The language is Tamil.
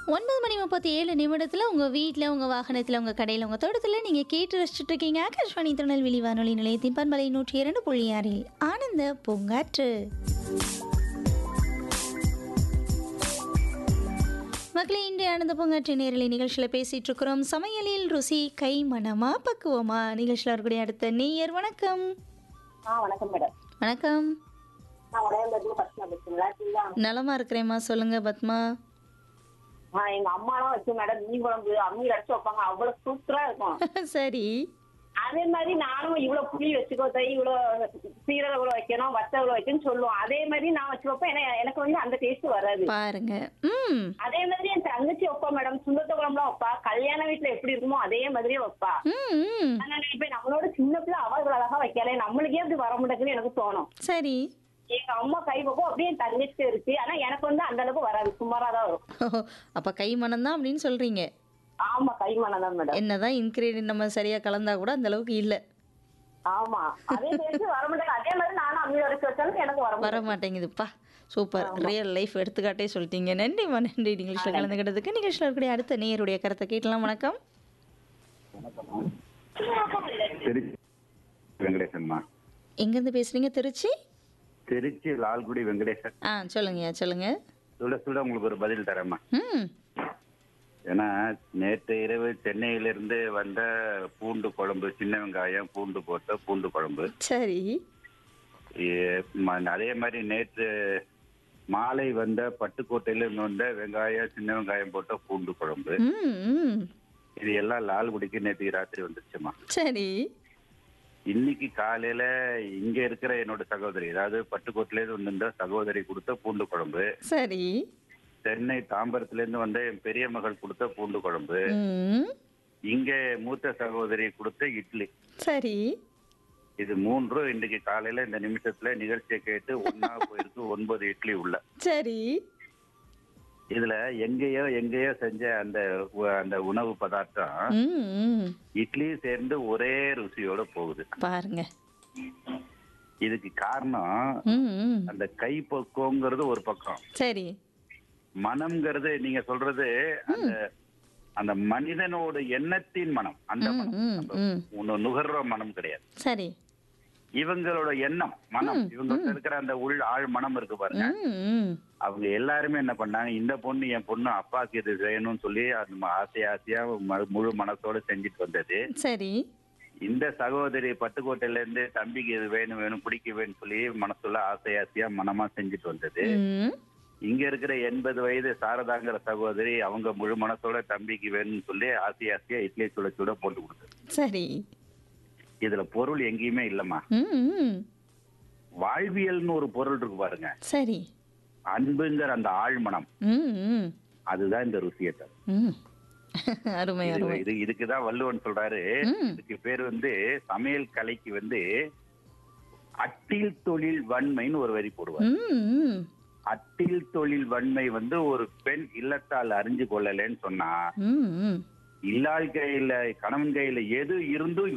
ஒன்பது மணி முப்பத்தி ஏழு நிமிடத்தில் உங்கள் வீட்டில் உங்கள் வாகனத்தில் உங்கள் கடையில் உங்கள் தோட்டத்தில் நீங்கள் கேட்டு ரசிச்சுட்டு இருக்கீங்க ஆகாஷ்வாணி திருநெல்வேலி வானொலி நிலையத்தின் பண்பலை நூற்றி இரண்டு புள்ளி ஆறில் ஆனந்த பூங்காற்று மக்களே இன்றைய ஆனந்த பூங்காற்று நேரலை நிகழ்ச்சியில் பேசிகிட்டு இருக்கிறோம் சமையலில் ருசி கை மனமா பக்குவமா நிகழ்ச்சியில் இருக்கக்கூடிய அடுத்த நேயர் வணக்கம் ஆ வணக்கம் மேடம் வணக்கம் நான் உடையாம்பேட்டில் பத்மா பேசுறேன் இருக்கீங்களா நலமா இருக்கிறேம்மா சொல்லுங்க பத்மா ஆ எங்க அம்மாலாம் வச்சு மேடம் மீன் குழம்பு அம்மி அரைச்சு வைப்பாங்க அவ்வளவு சூப்பரா இருக்கும் சரி அதே மாதிரி நானும் இவ்வளவு புளி வச்சுக்கோ தை இவ்வளவு சீரகம் இவ்வளவு வைக்கணும் வத்த இவ்வளவு வைக்கணும்னு சொல்லுவோம் அதே மாதிரி நான் வச்சு வைப்பேன் ஏன்னா எனக்கு வந்து அந்த டேஸ்ட் வராது பாருங்க ம் அதே மாதிரி என் தங்கச்சி வைப்பா மேடம் சுண்டத்த குழம்புலாம் வைப்பா கல்யாண வீட்டுல எப்படி இருக்குமோ அதே மாதிரியே வைப்பா ம் ம் ஆனா நான் நினைப்பேன் நம்மளோட சின்ன பிள்ளை அவ இவ்வளவு அழகா வைக்கல நம்மளுக்கே அப்படி வர மாட்டேங்குன்னு எனக்கு தோணும் சரி எங்க அம்மா கை பக்கம் அப்படியே என் தங்கச்சி இருக்கு ஆனா எனக்கு வந்து அந்த அளவுக்கு வராது சுமாரா தான் வரும் ஓ அப்போ கை மனம்தான் அப்படின்னு சொல்கிறீங்க ஆமா கைமானம் தான் மேடம் என்னதான் இன்க்ரீடியன்ட் நம்ம சரியாக கலந்தா கூட அந்த அளவுக்கு இல்லை ஆமா அதே டேஸ்ட் வர மாட்டேங்குது அதே மாதிரி நானும் அம்மி வரைச்சு வச்சாலும் எனக்கு வர வர மாட்டேங்குதுப்பா சூப்பர் ரியல் லைஃப் எடுத்துக்காட்டே சொல்லிட்டீங்க நன்றிம்மா நன்றி நிகழ்ச்சியில் கலந்துக்கிட்டதுக்கு நிகழ்ச்சியில் இருக்கக்கூடிய அடுத்த நேயருடைய கருத்தை கேட்கலாம் வணக்கம் திருச்சி வெங்கடேசன்மா எங்கேருந்து பேசுகிறீங்க திருச்சி திருச்சி லால்குடி வெங்கடேசன் ஆ சொல்லுங்கய்யா சொல்லுங்க சுட சுட உங்களுக்கு ஒரு பதில் தரேம்மா ம் ஏன்னா நேற்று இரவு சென்னையிலிருந்து வந்த பூண்டு குழம்பு சின்ன வெங்காயம் பூண்டு போட்ட பூண்டு குழம்பு சரி ஏ- ம- அதே மாதிரி நேற்று மாலை வந்த பட்டுக்கோட்டையிலிருந்து வந்த வெங்காயம் சின்ன வெங்காயம் போட்ட பூண்டு குழம்பு ம் ம் இது எல்லாம் லால்குடிக்கு நேற்று ராத்திரி வந்துருச்சுமா சரி இன்னைக்கு காலையில இங்க இருக்கிற என்னோட சகோதரி அதாவது பட்டுக்கோட்டையில இருந்து வந்த சகோதரி கொடுத்த பூண்டு குழம்பு சரி சென்னை தாம்பரத்துல இருந்து வந்த என் பெரிய மகள் கொடுத்த பூண்டு குழம்பு ம் இங்க மூத்த சகோதரி கொடுத்த இட்லி சரி இது மூன்றும் இன்னைக்கு காலையில இந்த நிமிஷத்துல நிகழ்ச்சியை கேட்டு ஒன்னா போயிருக்கு ஒன்பது இட்லி உள்ள சரி இதுல எங்கேயோ எங்கேயோ செஞ்ச அந்த உ- அந்த உணவு பதார்த்தம் ம் ம் இட்லி சேர்ந்து ஒரே ருசியோட போகுது பாருங்க இதுக்கு காரணம் ம் ம் அந்த கைப்பக்குவங்கிறது ஒரு பக்கம் சரி மனம்ங்கிறது நீங்க சொல்றது அந்த அந்த மனிதனோட எண்ணத்தின் மனம் அந்த ம் மனம் ம் ம் ஒன்னு நுகர்ற மனம் கிடையாது சரி இவங்களோட எண்ணம் மனம் இவங்க இருக்கிற அந்த உள் ஆழ் மனம் இருக்கு பாருங்க ம் ம் அவங்க எல்லாருமே என்ன பண்ணாங்க இந்த பொண்ணு என் பொண்ணு அப்பாக்கு இது வேணும்னு சொல்லி அது ம- ஆசை ஆசையா ம- முழு மனசோட செஞ்சுட்டு வந்தது சரி இந்த சகோதரி பட்டுக்கோட்டையில இருந்து தம்பிக்கு இது வேணும் வேணும் பிடிக்க வேணும்னு சொல்லி மனசுல ஆசை ஆசையா மனமா செஞ்சுட்டு வந்தது ம் இங்க இருக்கிற எண்பது வயது சாரதாங்கிற சகோதரி அவங்க முழு மனசோட தம்பிக்கு வேணும்னு சொல்லி ஆசை ஆசையா இட்லி சுட சுட போட்டு கொடுத்தது சரி இதுல பொருள் எங்கேயுமே இல்லம்மா ம் ம் வாழ்வியல்னு ஒரு பொருள் இருக்கு பாருங்க சரி அன்புங்கிற அந்த ஆழ்மனம் ம் ம் அதுதான் இந்த ருசியை தரும் ம் அருமை இது- அருமை இது இதுக்குதான் வள்ளுவன் சொல்றாரு ம். இதுக்கு பேர் வந்து சமையல் கலைக்கு வந்து அட்டில் தொழில் வன்மைன்னு ஒரு வரி போடுவார் ம் ம் அட்டில் தொழில் வன்மை வந்து ஒரு பெண் இல்லத்தால் அறிஞ்சு கொள்ளலன்னு சொன்னா ம் ம் இல்லாள் கையில கணவன் கையில எது இருந்தும்